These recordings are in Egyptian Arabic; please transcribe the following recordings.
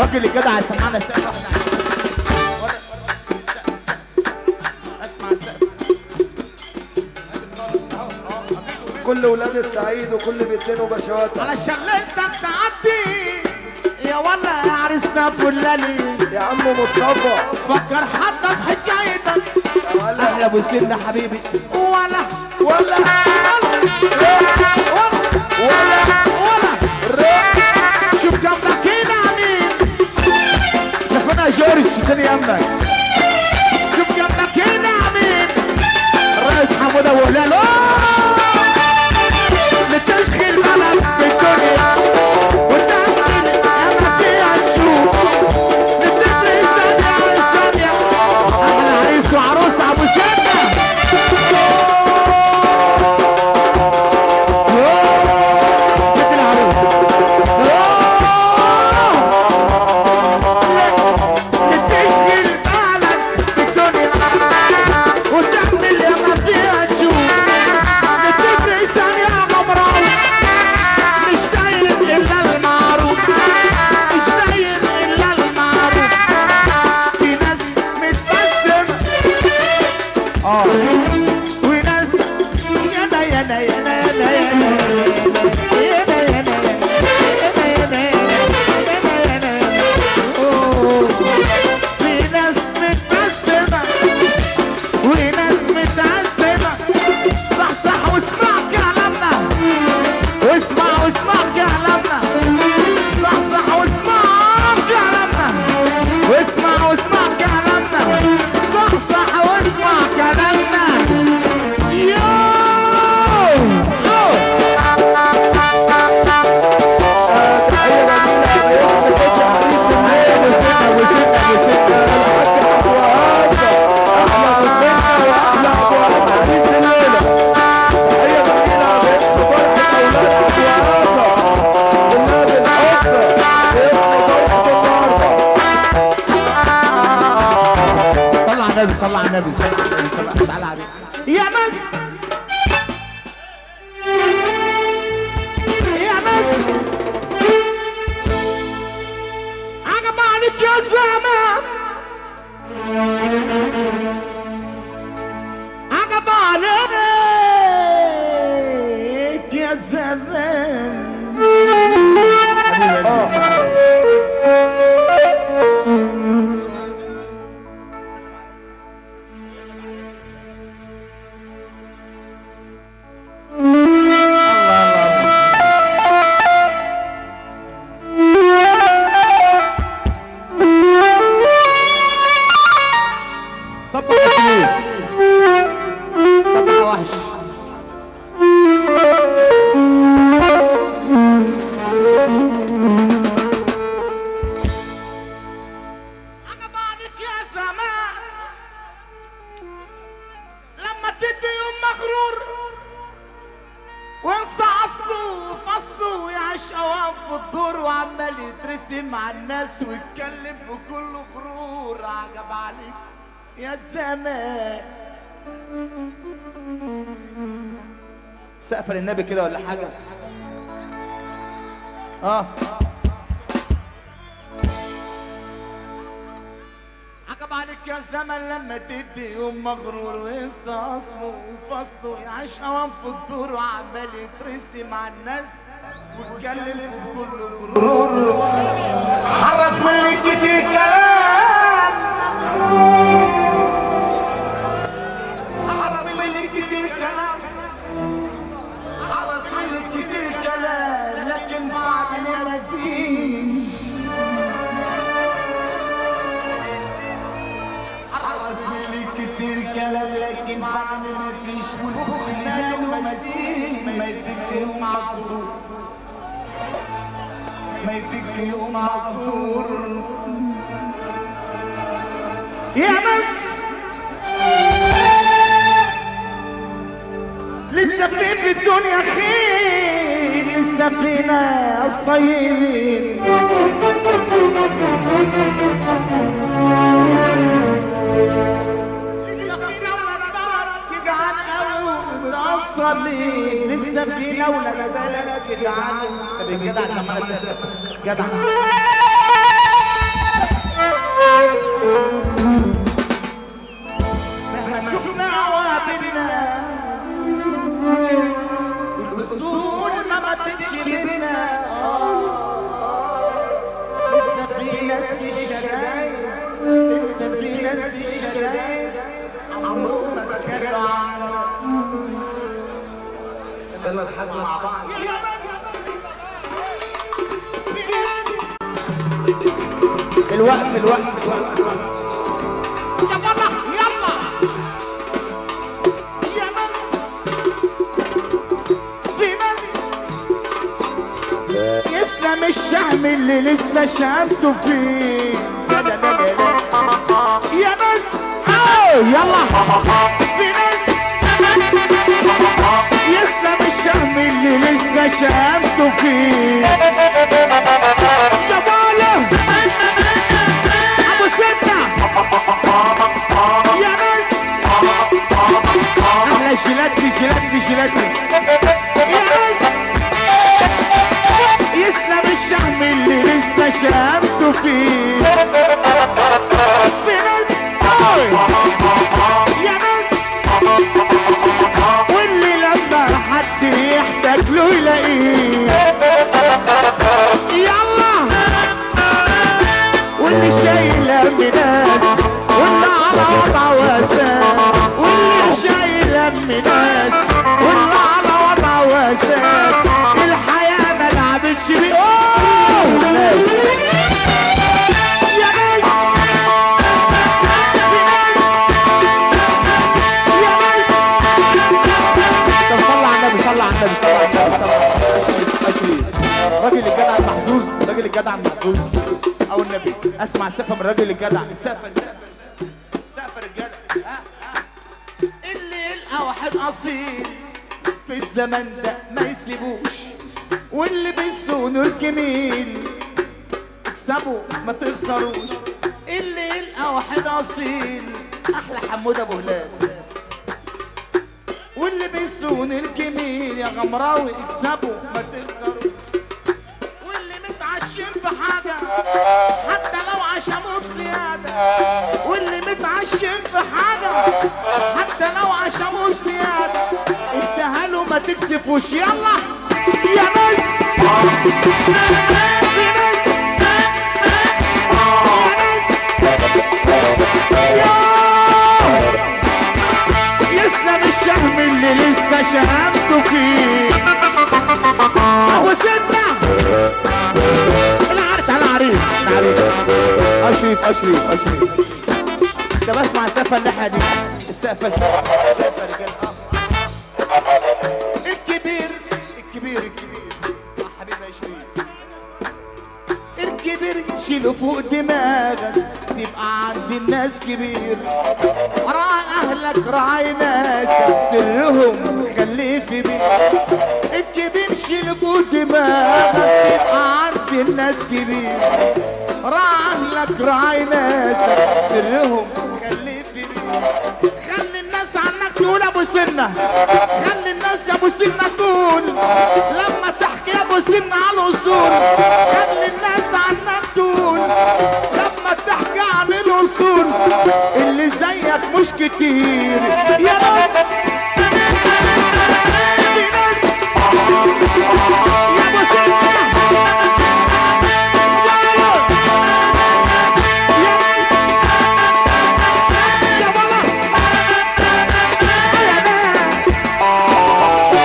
الراجل الجدع يسمعنا السقف اسمع السقف كل ولاد السعيد وكل بيتين وبشواتها على شغلتك تعدي يا ولا يا عرسنا فلاني يا عم مصطفى فكر حتى في حكايتك يا ولا احلى ابو سن حبيبي ولا ولا ولا ولا شوف جنبك هنا مين شوفنا جورج تاني يمك شوف جنبك هنا مين الرئيس حمود ابو هلال لتشغيل بلد بالدنيا وتشغيل ياما فيها الشوق لتفرق ثانية عن ثانية احلى عريس وعروسة ابو سنة جد العروس لتشغل بالك بالدنيا وتعمل ياما فيها تشوف لتفرق ثانية غمراء مش دايم الا المعروف مش دايم الا المعروف في ناس متبسمة اه وناس يانا يانا يانا يانا يانا يانا يانا في ناس متبسمة وناس متعذبة صح صح واسمع كلامنا واسمع واسمع كلامنا صح صح واسمع كلامنا واسمع واسمع كلامنا صح صح واسمع كلامنا يو يو تحية جميلة باسم بيت عريس الليلة الحاج أبو هاشم أحلى مسلمة وأحلى أبو عريس الليلة تحية جميلة باسم فرحة أولاد أبو هاشم والنبي الحب باسم فرحة النهاردة صلى على النبي صلى على النبي صلى على النبي صلى صلى على النبي يا مس يا مس عجب عليك يا زمان عجب عليك يا زمان صبح يا شريف صبح يا وحش عجب عليك يا زمان لما تدي يوم مغرور وانسى اصله فصله يعيش اوام في الدور وعمال يترسم مع الناس ويتكلم بكل غرور عجب عليك يا زمان سقف للنبي كده ولا حاجه اه عجب عليك يا زمن لما تدي يوم مغرور وينسى اصله وفصله يعيش اوام في الدور وعمال يترسم مع الناس ويتكلم بكل غرور حرص من اللي كتير كلام حرص من اللي كتير كلام حرص من اللي كتير كلام لكن فعلا ما فيش حرص من كتير كلام لكن فعل ما فيش والبخل ماله مسيح ما يفك يوم عصور ما يفك يوم عصور يا بس لسه في في الدنيا خير لسه في ناس طيبين لسه فينا ولد بلد جدعان قوي ومتأثر ليه لسه فينا ولد بلد جدعان طب الجدع سمعنا جدع مهما شفنا عوابنا والوصول ما ماتتش بينا لسه في ناس في الشدايد لسه في ناس في الشدايد عمرهم ما تكلوا عنك يلا نحزن مع بعض يا بس في ناس الوقت الوقت الوقت يلا يلا يا ناس في ناس يسلم الشهم اللي لسه شهمته فيه لا لا لا لا لا. يا ناس أوه، يلا في ناس يسلم الشهم اللي لسه شهمته فيه يا بالا ابو ستة يا ناس احلى جيلاتي جيلاتي جيلاتي يا ناس يسلم الشهم اللي لسه شهمته فيه في ناس أوي. يا ناس واللي لما حد يحتاج له يلاقيه يلا واللي شايله من ناس واللي على وضع وسام واللي شايله من ناس واللي على وضع وسام الحياه ما لعبتش بيه أوه، ناس يا ناس في ناس يا ناس طب صلى على النبي صلى على النبي صلى على النبي صلى على النبي أشريف. راجل الجدع المحظوظ راجل الجدع المحظوظ او النبي اسمع سقفه من الراجل الجدع السقفه السقفه سقفه رجاله ها، ها. اللي يلقى واحد اصيل في الزمن ده ما يسيبوش واللي بيسوق نور جميل اكسبوا ما تخسروش اللي يلقى واحد اصيل احلى حمود ابو هلال واللي بيسون الجميل يا غمراوي اكسبوا ما تخسروا واللي متعشم في حاجة حتى لو عشموا بزيادة واللي متعشم في حاجة حتى لو عشموا بزيادة اديها له ما تكسفوش يلا يا ناس في ناس يا ناس يا يسلم الشهم اللي لسه شهمته فيه هو سنة العرس على العريس العريس اشريف اشريف اشريف ده بسمع السقفه الناحيه دي السقفه السقفه السقفه يا رجاله آه. الكبير الكبير الكبير يا حبيبي يا شريف الكبير شيله فوق دماغك تبقى عند الناس كبير راعي اهلك راعي ناسك سرهم خليه في بيت الكبير شيله فوق دماغك تبقى عند الناس كبير راعي اهلك راعي ناسك سرهم خليه في بيت خلي الناس عنك تقول ابو سنه خلي الناس يا ابو سنه تقول لما تحكي يا ابو سنه على الاصول خلي الناس عنك تقول لما تحكي عن الاصول اللي زيك مش كتير يا ناس في ناس يا ابو سنه يا ناس يا والله يا ناس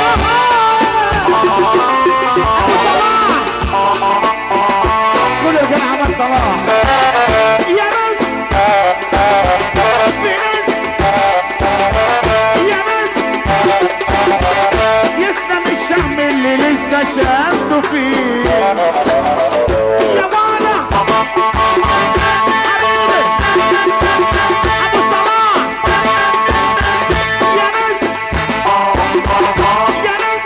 كل الجماعة عمل صلاح يا ناس في ناس يا ناس يسلم الشهم اللي لسه شهمته فيه يا وانا حبيبي ابو صلاح يا ناس يا ناس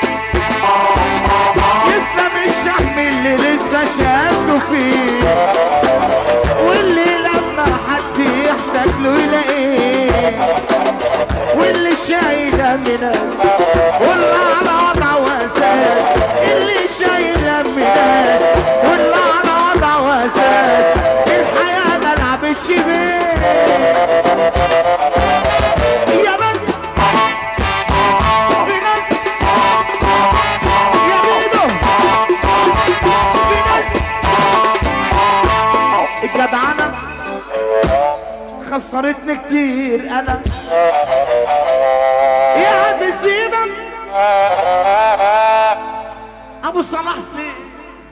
يسلم الشهم اللي لسه شهمته فيه واللي لما حد يحتاج له يلاقيه واللي شايله من ناس واللي على وضع واساس اللي شايله من ناس واللي على وضع واساس الحياه ما لعبتش بيه خسرتني كتير انا يا قلبي سيبك ابو صلاح سيب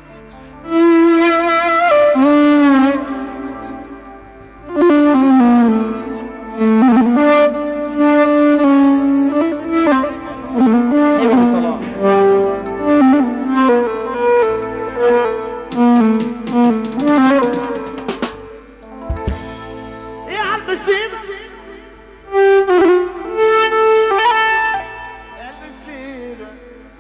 ايوه ابو صلاح يا قلبي سيبك يا قلبي سيبك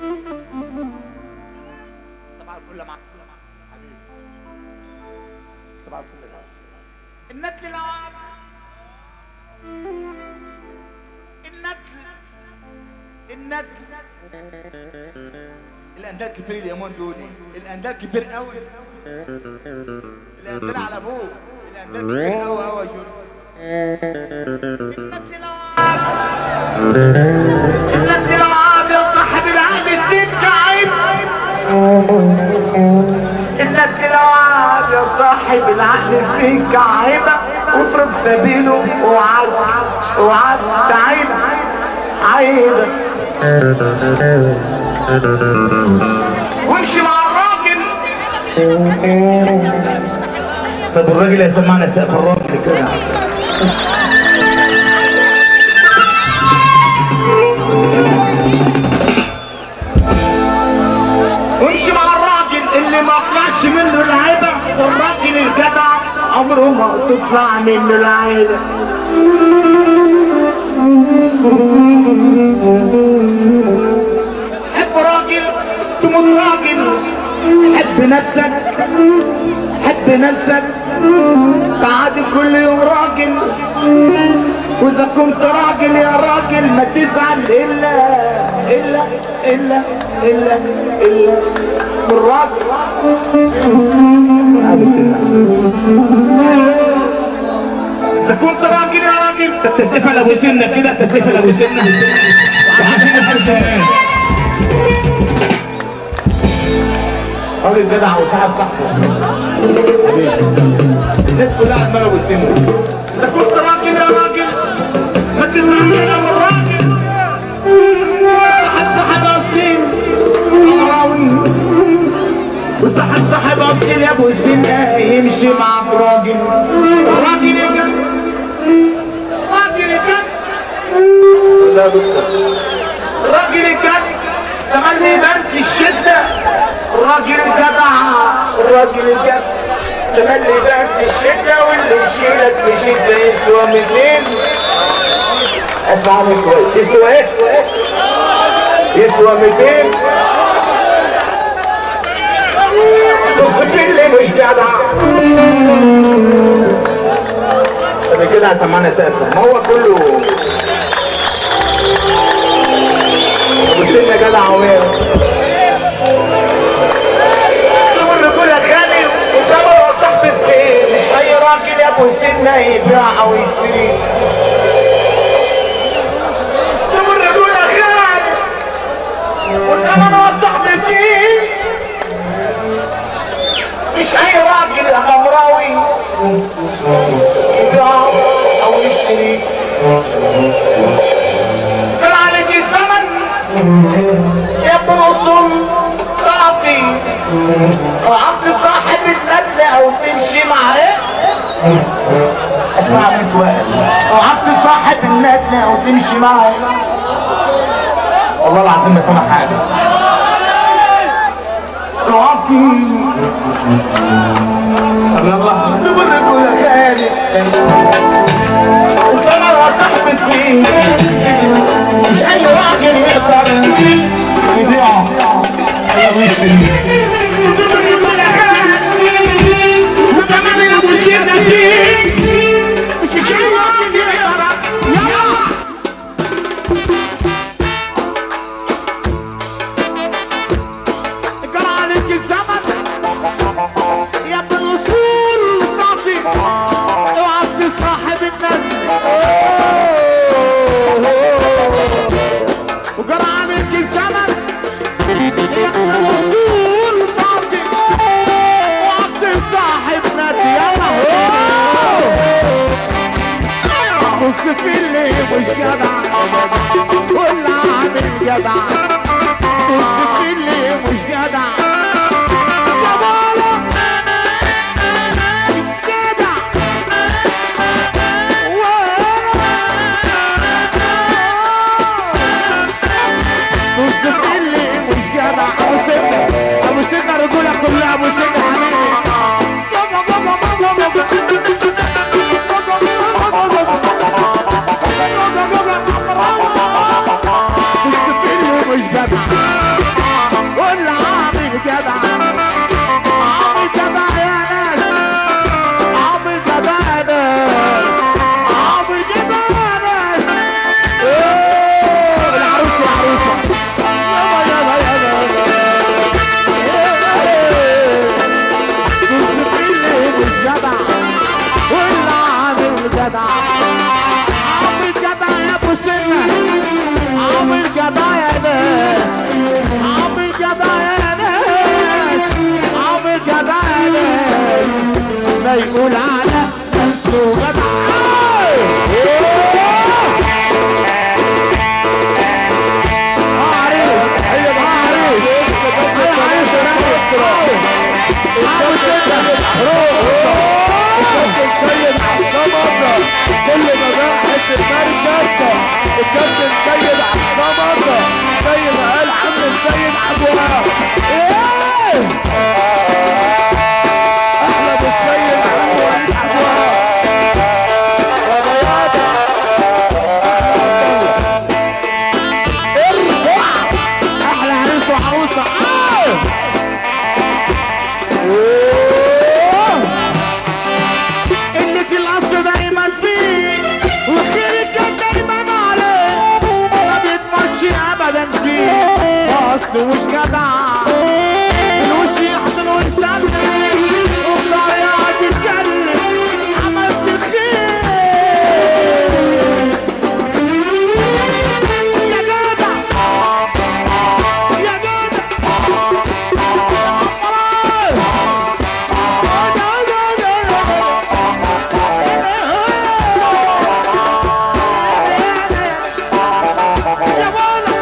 صباح الفل يا معلم حبيبي صباح الفل يا معلم النتل العوام النتل النتل الاندال كتير اليومين دول الاندال كتير قوي الاندال على ابوه الاندال كتير قوي قوي يا جورج النتل العوام النتل العوام يا صاحب العقل السكة عيب انك العاب يا صاحب العقل فيك عيبة اترك سبيله وعد وعد عيب عيبة وامشي مع الراجل طب الراجل يسمعنا سقف الراجل كده وامشي مع الراجل اللي ما طلعش منه العيبة والراجل الجدع عمره ما تطلع منه العيبة حب راجل تموت راجل حب نفسك حب نفسك تعادي كل يوم راجل واذا كنت راجل يا راجل ما تزعل الا الا الا الا الا من راجل اذا كنت راجل يا راجل تستسقف على ابو سنه كده تستسقف على ابو سنه وعارفين الحساب راجل جدع وصاحب صاحبه الناس كلها على دماغ ابو سنه اذا كنت راجل يا راجل ما تزعل انا من راجل صاحب صاحب اصيل قمراوي وصاحب صاحب اصيل يا ابو سنه يمشي معك راجل راجل الجد راجل الجد لا راجل الجد تملي يبان في الشده الراجل الجدع الراجل الجد تملي يبان في الشده واللي يشيلك في شده يسوى 200 اسمع مني كويس يسوى ايه؟ يسوى 200 تصف اللي مش جدع طب كده هسمعنا سقف ما هو كله ابو سنه جدع وين تقول كل غالي وجابه صاحبي فين مش اي راجل يا ابو سنه يبيع او يشتري تقول كل غالي وجابه صاحبي فين مش اي راجل يا غمراوي يبيع او يشتري كان عليك الزمن يا ابن اصول تعطي وعطي صاحب الندل او تمشي معاه اسمع من توائل وعطي صاحب الندل او تمشي معاه والله العظيم ما سمع حاجه وعطي طب يلا تبرك ولا خالد انت انا صاحبك فيه مش اي راجل يقدر يبيعه اي ويشتري وكمان لو سيرنا فيه مش اي راجل يقدر يلا جرى عليك الزمن يا ابن الاصول تعطي اوعى تصاحب النبي وجرى عليك الزمن يا ابن الاصول تعطي اوعى تصاحب نبي يلا في اللي مش جدع واللي عامل جدع بص في اللي مش جدع يا بالا جدع بص في اللي مش جدع ابو سنة ابو سنة رجولة كلها ابو سنة بص في اللي مش جدع ولا عامل جدع عامل جدع يا ناس عامل جدع يا ناس عامل جدع يا ناس اوه العروس العروسة يابا يابا يابا بص في اللي مش جدع ولا عامل جدع عامل جدع يا ابو سنة عامل جدع يا ناس عامل جدع يا ناس عامل جدع يا ناس ما يقول على نفسه جدع عريس هي عريس هي عريس ابو سنة الكابتن سيد عصام الله كل ما باحث المركز الكابتن سيد عصام الله زي ما قال عم السيد عبد الوهاب ايه احلى بالسيد عبد الوهاب عبد الوهاب يا رياضة ارفع احلى عريس وعروسه آه! قلة الأصل دايما فيه وخيرك كان دايما عليه ما بيتمشي أبدا فيه أصل مش جدع الوش يحضن ويسلم وبطريقة تتكلم عملت الخير يا جدع يا جدع يا بولا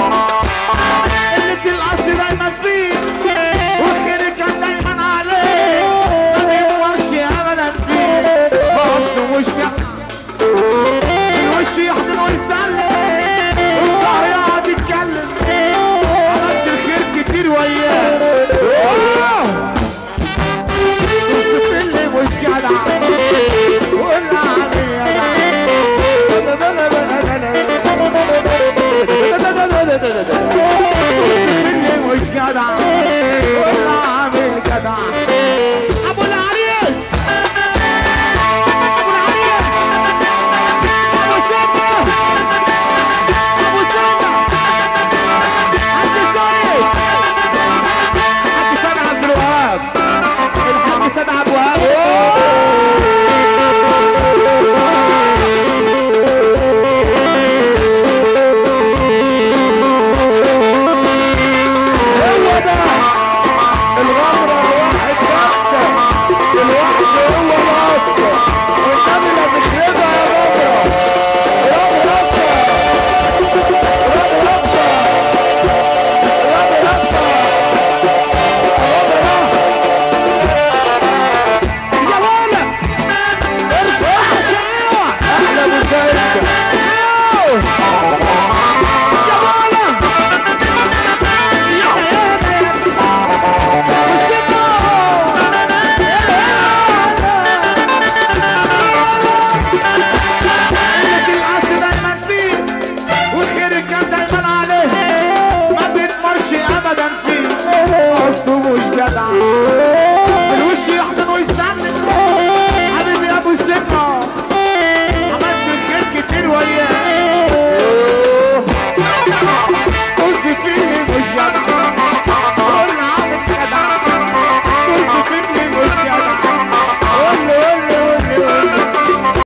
قلة الأصل دايما فيه والخير كان دايما عليه ما بيدورش أبدا فيه بقصده مش الوش يحضن ويسلم والظهر يقعد يتكلم عملت الخير كتير وياه بص في اللي مش جدع ولا عامل اللي مش جدع ولا عامل جدع ابو العريس ابو العريس ابو سمة ابو سمة حد سيد حد سيد عبد الوهاب الحاج سيد عبد الوهاب هو ده الغمرة واحد بس الوحش هو الاصل والنبي لا تخربها يا غمرة يا غمرة يا غمرة يا غمرة يا ولد ارفع احلى مشاهدة يا ولد يا قلة الأصل دايما فيه والخير كان دايما عليه ما بيتمرش أبدا فيه قصده مش جدع